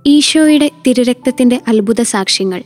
ഈശോയുടെ തിരുരക്തത്തിന്റെ അത്ഭുത സാക്ഷ്യങ്ങൾ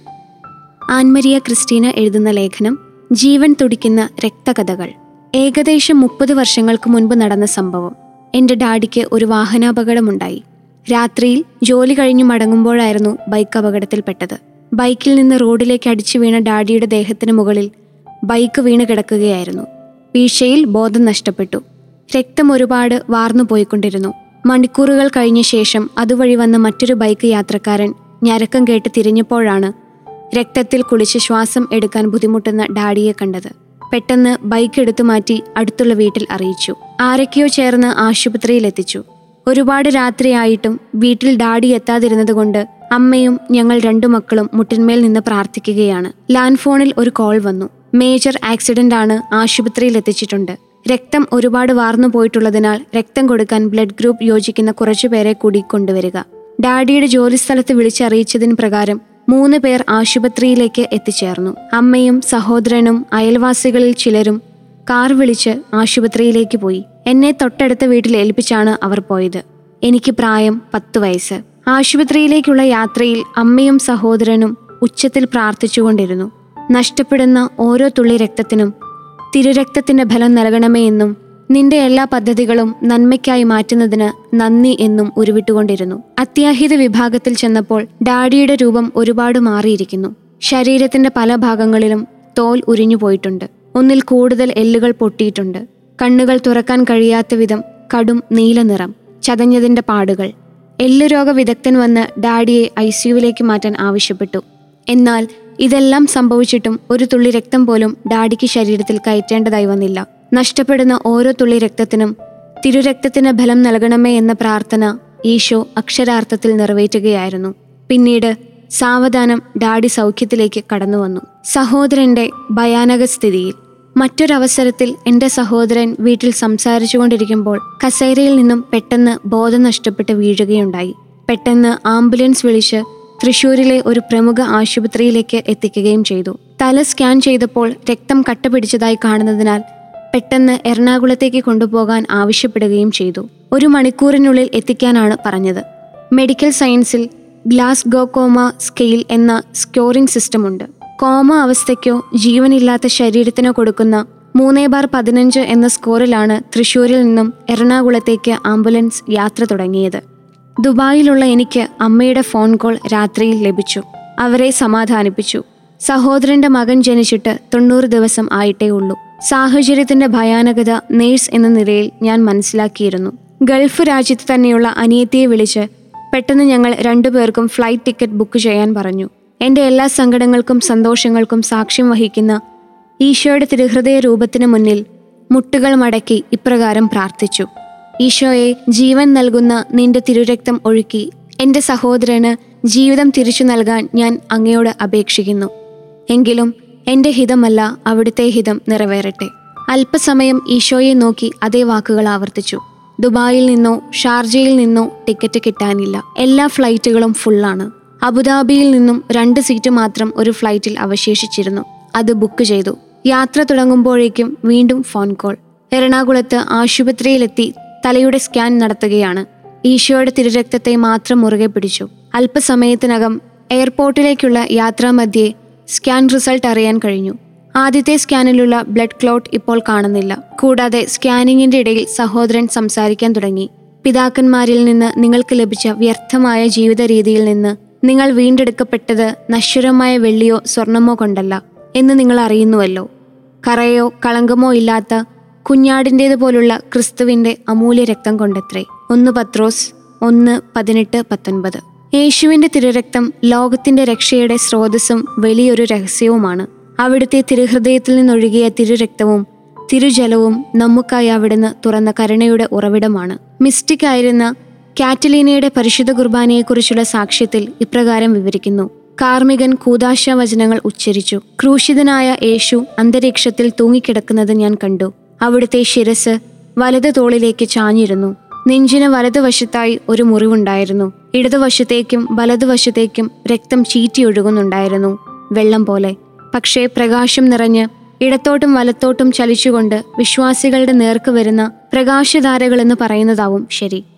ആൻമരിയ ക്രിസ്റ്റീന എഴുതുന്ന ലേഖനം ജീവൻ തുടിക്കുന്ന രക്തകഥകൾ ഏകദേശം മുപ്പത് വർഷങ്ങൾക്ക് മുൻപ് നടന്ന സംഭവം എൻ്റെ ഡാഡിക്ക് ഒരു വാഹനാപകടമുണ്ടായി രാത്രിയിൽ ജോലി കഴിഞ്ഞു മടങ്ങുമ്പോഴായിരുന്നു ബൈക്ക് അപകടത്തിൽപ്പെട്ടത് ബൈക്കിൽ നിന്ന് റോഡിലേക്ക് അടിച്ചു വീണ ഡാഡിയുടെ ദേഹത്തിന് മുകളിൽ ബൈക്ക് വീണ് കിടക്കുകയായിരുന്നു വീഴ്ചയിൽ ബോധം നഷ്ടപ്പെട്ടു രക്തം ഒരുപാട് വാർന്നു പോയിക്കൊണ്ടിരുന്നു മണിക്കൂറുകൾ കഴിഞ്ഞ ശേഷം അതുവഴി വന്ന മറ്റൊരു ബൈക്ക് യാത്രക്കാരൻ ഞരക്കം കേട്ട് തിരിഞ്ഞപ്പോഴാണ് രക്തത്തിൽ കുളിച്ച് ശ്വാസം എടുക്കാൻ ബുദ്ധിമുട്ടുന്ന ഡാഡിയെ കണ്ടത് പെട്ടെന്ന് ബൈക്ക് എടുത്തു മാറ്റി അടുത്തുള്ള വീട്ടിൽ അറിയിച്ചു ആരൊക്കെയോ ചേർന്ന് ആശുപത്രിയിൽ എത്തിച്ചു ഒരുപാട് രാത്രിയായിട്ടും വീട്ടിൽ ഡാഡി എത്താതിരുന്നതുകൊണ്ട് അമ്മയും ഞങ്ങൾ രണ്ടു മക്കളും മുട്ടിന്മേൽ നിന്ന് പ്രാർത്ഥിക്കുകയാണ് ലാൻഡ് ഫോണിൽ ഒരു കോൾ വന്നു മേജർ ആക്സിഡന്റ് ആണ് ആശുപത്രിയിൽ എത്തിച്ചിട്ടുണ്ട് രക്തം ഒരുപാട് വാർന്നു പോയിട്ടുള്ളതിനാൽ രക്തം കൊടുക്കാൻ ബ്ലഡ് ഗ്രൂപ്പ് യോജിക്കുന്ന കുറച്ചുപേരെ കൂടി കൊണ്ടുവരിക ഡാഡിയുടെ ജോലിസ്ഥലത്ത് വിളിച്ചറിയിച്ചതിന് പ്രകാരം മൂന്ന് പേർ ആശുപത്രിയിലേക്ക് എത്തിച്ചേർന്നു അമ്മയും സഹോദരനും അയൽവാസികളിൽ ചിലരും കാർ വിളിച്ച് ആശുപത്രിയിലേക്ക് പോയി എന്നെ തൊട്ടടുത്ത വീട്ടിൽ ഏൽപ്പിച്ചാണ് അവർ പോയത് എനിക്ക് പ്രായം പത്ത് വയസ്സ് ആശുപത്രിയിലേക്കുള്ള യാത്രയിൽ അമ്മയും സഹോദരനും ഉച്ചത്തിൽ പ്രാർത്ഥിച്ചുകൊണ്ടിരുന്നു നഷ്ടപ്പെടുന്ന ഓരോ തുള്ളി രക്തത്തിനും തിരുരക്തത്തിന്റെ ഫലം നൽകണമേ എന്നും നിന്റെ എല്ലാ പദ്ധതികളും നന്മയ്ക്കായി മാറ്റുന്നതിന് നന്ദി എന്നും ഉരുവിട്ടുകൊണ്ടിരുന്നു അത്യാഹിത വിഭാഗത്തിൽ ചെന്നപ്പോൾ ഡാഡിയുടെ രൂപം ഒരുപാട് മാറിയിരിക്കുന്നു ശരീരത്തിന്റെ പല ഭാഗങ്ങളിലും തോൽ ഉരിഞ്ഞു പോയിട്ടുണ്ട് ഒന്നിൽ കൂടുതൽ എല്ലുകൾ പൊട്ടിയിട്ടുണ്ട് കണ്ണുകൾ തുറക്കാൻ കഴിയാത്ത വിധം കടും നീല നിറം ചതഞ്ഞതിന്റെ പാടുകൾ എല്ലുരോഗ വിദഗ്ധൻ വന്ന് ഡാഡിയെ ഐ സിയുവിലേക്ക് മാറ്റാൻ ആവശ്യപ്പെട്ടു എന്നാൽ ഇതെല്ലാം സംഭവിച്ചിട്ടും ഒരു തുള്ളി രക്തം പോലും ഡാഡിക്ക് ശരീരത്തിൽ കയറ്റേണ്ടതായി വന്നില്ല നഷ്ടപ്പെടുന്ന ഓരോ തുള്ളി രക്തത്തിനും തിരുരക്തത്തിന് ഫലം നൽകണമേ എന്ന പ്രാർത്ഥന ഈശോ അക്ഷരാർത്ഥത്തിൽ നിറവേറ്റുകയായിരുന്നു പിന്നീട് സാവധാനം ഡാഡി സൗഖ്യത്തിലേക്ക് കടന്നു വന്നു സഹോദരന്റെ ഭയാനക സ്ഥിതിയിൽ മറ്റൊരവസരത്തിൽ എൻ്റെ സഹോദരൻ വീട്ടിൽ സംസാരിച്ചുകൊണ്ടിരിക്കുമ്പോൾ കസേരയിൽ നിന്നും പെട്ടെന്ന് ബോധം നഷ്ടപ്പെട്ട് വീഴുകയുണ്ടായി പെട്ടെന്ന് ആംബുലൻസ് വിളിച്ച് തൃശൂരിലെ ഒരു പ്രമുഖ ആശുപത്രിയിലേക്ക് എത്തിക്കുകയും ചെയ്തു തല സ്കാൻ ചെയ്തപ്പോൾ രക്തം കട്ട പിടിച്ചതായി കാണുന്നതിനാൽ പെട്ടെന്ന് എറണാകുളത്തേക്ക് കൊണ്ടുപോകാൻ ആവശ്യപ്പെടുകയും ചെയ്തു ഒരു മണിക്കൂറിനുള്ളിൽ എത്തിക്കാനാണ് പറഞ്ഞത് മെഡിക്കൽ സയൻസിൽ ഗ്ലാസ് ഗോ കോമ സ്കെയിൽ എന്ന സ്കോറിംഗ് സിസ്റ്റമുണ്ട് കോമ അവസ്ഥയ്ക്കോ ജീവനില്ലാത്ത ശരീരത്തിനോ കൊടുക്കുന്ന മൂന്നേ ബാർ പതിനഞ്ച് എന്ന സ്കോറിലാണ് തൃശൂരിൽ നിന്നും എറണാകുളത്തേക്ക് ആംബുലൻസ് യാത്ര തുടങ്ങിയത് ദുബായിലുള്ള എനിക്ക് അമ്മയുടെ ഫോൺ കോൾ രാത്രിയിൽ ലഭിച്ചു അവരെ സമാധാനിപ്പിച്ചു സഹോദരന്റെ മകൻ ജനിച്ചിട്ട് തൊണ്ണൂറ് ദിവസം ആയിട്ടേ ഉള്ളൂ സാഹചര്യത്തിന്റെ ഭയാനകത നേഴ്സ് എന്ന നിലയിൽ ഞാൻ മനസ്സിലാക്കിയിരുന്നു ഗൾഫ് രാജ്യത്ത് തന്നെയുള്ള അനിയത്തിയെ വിളിച്ച് പെട്ടെന്ന് ഞങ്ങൾ രണ്ടുപേർക്കും ഫ്ലൈറ്റ് ടിക്കറ്റ് ബുക്ക് ചെയ്യാൻ പറഞ്ഞു എൻ്റെ എല്ലാ സങ്കടങ്ങൾക്കും സന്തോഷങ്ങൾക്കും സാക്ഷ്യം വഹിക്കുന്ന ഈശോയുടെ തിരുഹൃദയ രൂപത്തിന് മുന്നിൽ മുട്ടുകൾ മടക്കി ഇപ്രകാരം പ്രാർത്ഥിച്ചു ഈശോയെ ജീവൻ നൽകുന്ന നിന്റെ തിരുരക്തം ഒഴുക്കി എൻ്റെ സഹോദരന് ജീവിതം തിരിച്ചു നൽകാൻ ഞാൻ അങ്ങയോട് അപേക്ഷിക്കുന്നു എങ്കിലും എൻ്റെ ഹിതമല്ല അവിടുത്തെ ഹിതം നിറവേറട്ടെ അല്പസമയം ഈശോയെ നോക്കി അതേ വാക്കുകൾ ആവർത്തിച്ചു ദുബായിൽ നിന്നോ ഷാർജയിൽ നിന്നോ ടിക്കറ്റ് കിട്ടാനില്ല എല്ലാ ഫ്ലൈറ്റുകളും ഫുള്ളാണ് അബുദാബിയിൽ നിന്നും രണ്ട് സീറ്റ് മാത്രം ഒരു ഫ്ലൈറ്റിൽ അവശേഷിച്ചിരുന്നു അത് ബുക്ക് ചെയ്തു യാത്ര തുടങ്ങുമ്പോഴേക്കും വീണ്ടും ഫോൺ കോൾ എറണാകുളത്ത് ആശുപത്രിയിലെത്തി തലയുടെ സ്കാൻ നടത്തുകയാണ് ഈശോയുടെ തിരുരക്തത്തെ മാത്രം മുറുകെ പിടിച്ചു അല്പസമയത്തിനകം എയർപോർട്ടിലേക്കുള്ള യാത്രാമധ്യേ സ്കാൻ റിസൾട്ട് അറിയാൻ കഴിഞ്ഞു ആദ്യത്തെ സ്കാനിലുള്ള ബ്ലഡ് ക്ലോട്ട് ഇപ്പോൾ കാണുന്നില്ല കൂടാതെ സ്കാനിങ്ങിന്റെ ഇടയിൽ സഹോദരൻ സംസാരിക്കാൻ തുടങ്ങി പിതാക്കന്മാരിൽ നിന്ന് നിങ്ങൾക്ക് ലഭിച്ച വ്യർത്ഥമായ ജീവിത രീതിയിൽ നിന്ന് നിങ്ങൾ വീണ്ടെടുക്കപ്പെട്ടത് നശ്വരമായ വെള്ളിയോ സ്വർണമോ കൊണ്ടല്ല എന്ന് നിങ്ങൾ അറിയുന്നുവല്ലോ കറയോ കളങ്കമോ ഇല്ലാത്ത കുഞ്ഞാടിൻ്റേതുപോലുള്ള ക്രിസ്തുവിന്റെ അമൂല്യ രക്തം കൊണ്ടത്രേ ഒന്ന് പത്രോസ് ഒന്ന് പതിനെട്ട് പത്തൊൻപത് യേശുവിന്റെ തിരുരക്തം ലോകത്തിന്റെ രക്ഷയുടെ സ്രോതസ്സും വലിയൊരു രഹസ്യവുമാണ് അവിടുത്തെ തിരുഹൃദയത്തിൽ നിന്നൊഴുകിയ തിരുരക്തവും തിരുജലവും നമുക്കായി അവിടുന്ന് തുറന്ന കരുണയുടെ ഉറവിടമാണ് മിസ്റ്റിക് ആയിരുന്ന കാറ്റലീനയുടെ പരിശുദ്ധ കുർബാനയെക്കുറിച്ചുള്ള സാക്ഷ്യത്തിൽ ഇപ്രകാരം വിവരിക്കുന്നു കാർമികൻ കൂതാശ വചനങ്ങൾ ഉച്ചരിച്ചു ക്രൂശിതനായ യേശു അന്തരീക്ഷത്തിൽ തൂങ്ങിക്കിടക്കുന്നത് ഞാൻ കണ്ടു അവിടുത്തെ ശിരസ് വലത് തോളിലേക്ക് ചാഞ്ഞിരുന്നു നെഞ്ചിന് വലതുവശത്തായി ഒരു മുറിവുണ്ടായിരുന്നു ഇടതുവശത്തേക്കും വലതുവശത്തേക്കും രക്തം ചീറ്റിയൊഴുകുന്നുണ്ടായിരുന്നു വെള്ളം പോലെ പക്ഷേ പ്രകാശം നിറഞ്ഞ് ഇടത്തോട്ടും വലത്തോട്ടും ചലിച്ചുകൊണ്ട് വിശ്വാസികളുടെ നേർക്ക് വരുന്ന പ്രകാശധാരകളെന്ന് പറയുന്നതാവും ശരി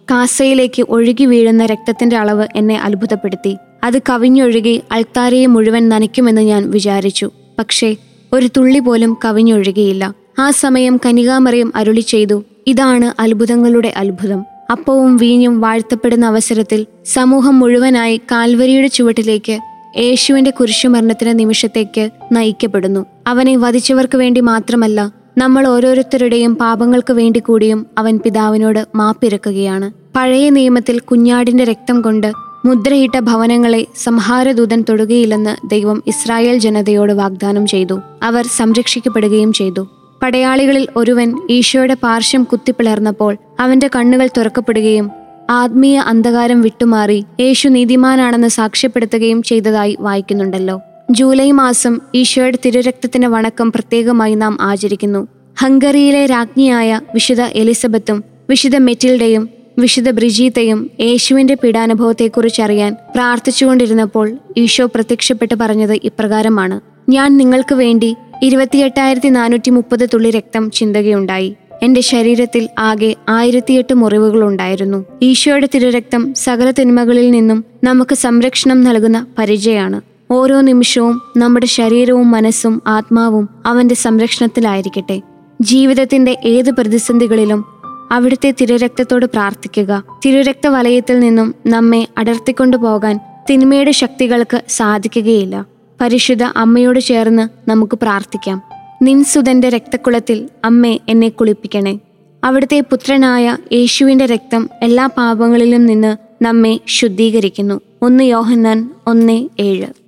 കാസയിലേക്ക് ഒഴുകി വീഴുന്ന രക്തത്തിന്റെ അളവ് എന്നെ അത്ഭുതപ്പെടുത്തി അത് കവിഞ്ഞൊഴുകി അൾത്താരയെ മുഴുവൻ നനയ്ക്കുമെന്ന് ഞാൻ വിചാരിച്ചു പക്ഷേ ഒരു തുള്ളി പോലും കവിഞ്ഞൊഴുകിയില്ല ആ സമയം കനികാമറിയം അരുളി ചെയ്തു ഇതാണ് അത്ഭുതങ്ങളുടെ അത്ഭുതം അപ്പവും വീഞ്ഞും വാഴ്ത്തപ്പെടുന്ന അവസരത്തിൽ സമൂഹം മുഴുവനായി കാൽവരിയുടെ ചുവട്ടിലേക്ക് യേശുവിന്റെ കുരിശുമരണത്തിന് നിമിഷത്തേക്ക് നയിക്കപ്പെടുന്നു അവനെ വധിച്ചവർക്ക് വേണ്ടി മാത്രമല്ല നമ്മൾ ഓരോരുത്തരുടെയും പാപങ്ങൾക്ക് വേണ്ടി കൂടിയും അവൻ പിതാവിനോട് മാപ്പിരക്കുകയാണ് പഴയ നിയമത്തിൽ കുഞ്ഞാടിന്റെ രക്തം കൊണ്ട് മുദ്രയിട്ട ഭവനങ്ങളെ സംഹാരദൂതൻ തൊടുകയില്ലെന്ന് ദൈവം ഇസ്രായേൽ ജനതയോട് വാഗ്ദാനം ചെയ്തു അവർ സംരക്ഷിക്കപ്പെടുകയും ചെയ്തു പടയാളികളിൽ ഒരുവൻ ഈശോയുടെ പാർശ്വം കുത്തിപ്പിളർന്നപ്പോൾ അവന്റെ കണ്ണുകൾ തുറക്കപ്പെടുകയും ആത്മീയ അന്ധകാരം വിട്ടുമാറി യേശു നീതിമാനാണെന്ന് സാക്ഷ്യപ്പെടുത്തുകയും ചെയ്തതായി വായിക്കുന്നുണ്ടല്ലോ ജൂലൈ മാസം ഈശോയുടെ തിരുരക്തത്തിന്റെ വണക്കം പ്രത്യേകമായി നാം ആചരിക്കുന്നു ഹംഗറിയിലെ രാജ്ഞിയായ വിശുദ്ധ എലിസബത്തും വിശുദ്ധ മെറ്റിൽഡയും വിശുദ്ധ ബ്രിജീത്തയും യേശുവിന്റെ പീഡാനുഭവത്തെക്കുറിച്ചറിയാൻ പ്രാർത്ഥിച്ചുകൊണ്ടിരുന്നപ്പോൾ ഈശോ പ്രത്യക്ഷപ്പെട്ട് പറഞ്ഞത് ഇപ്രകാരമാണ് ഞാൻ നിങ്ങൾക്ക് വേണ്ടി ഇരുപത്തിയെട്ടായിരത്തി നാനൂറ്റി മുപ്പത് തുള്ളി രക്തം ചിന്തകയുണ്ടായി എന്റെ ശരീരത്തിൽ ആകെ ആയിരത്തിയെട്ട് മുറിവുകളുണ്ടായിരുന്നു ഈശോയുടെ തിരുരക്തം സകല തിന്മകളിൽ നിന്നും നമുക്ക് സംരക്ഷണം നൽകുന്ന പരിചയാണ് ഓരോ നിമിഷവും നമ്മുടെ ശരീരവും മനസ്സും ആത്മാവും അവന്റെ സംരക്ഷണത്തിലായിരിക്കട്ടെ ജീവിതത്തിന്റെ ഏത് പ്രതിസന്ധികളിലും അവിടുത്തെ തിരുരക്തത്തോട് പ്രാർത്ഥിക്കുക തിരുരക്ത വലയത്തിൽ നിന്നും നമ്മെ അടർത്തിക്കൊണ്ടു പോകാൻ തിന്മയുടെ ശക്തികൾക്ക് സാധിക്കുകയില്ല പരിശുദ്ധ അമ്മയോട് ചേർന്ന് നമുക്ക് പ്രാർത്ഥിക്കാം നിൻസുതന്റെ രക്തക്കുളത്തിൽ അമ്മേ എന്നെ കുളിപ്പിക്കണേ അവിടുത്തെ പുത്രനായ യേശുവിന്റെ രക്തം എല്ലാ പാപങ്ങളിലും നിന്ന് നമ്മെ ശുദ്ധീകരിക്കുന്നു ഒന്ന് യോഹന്നാൻ ഒന്ന് ഏഴ്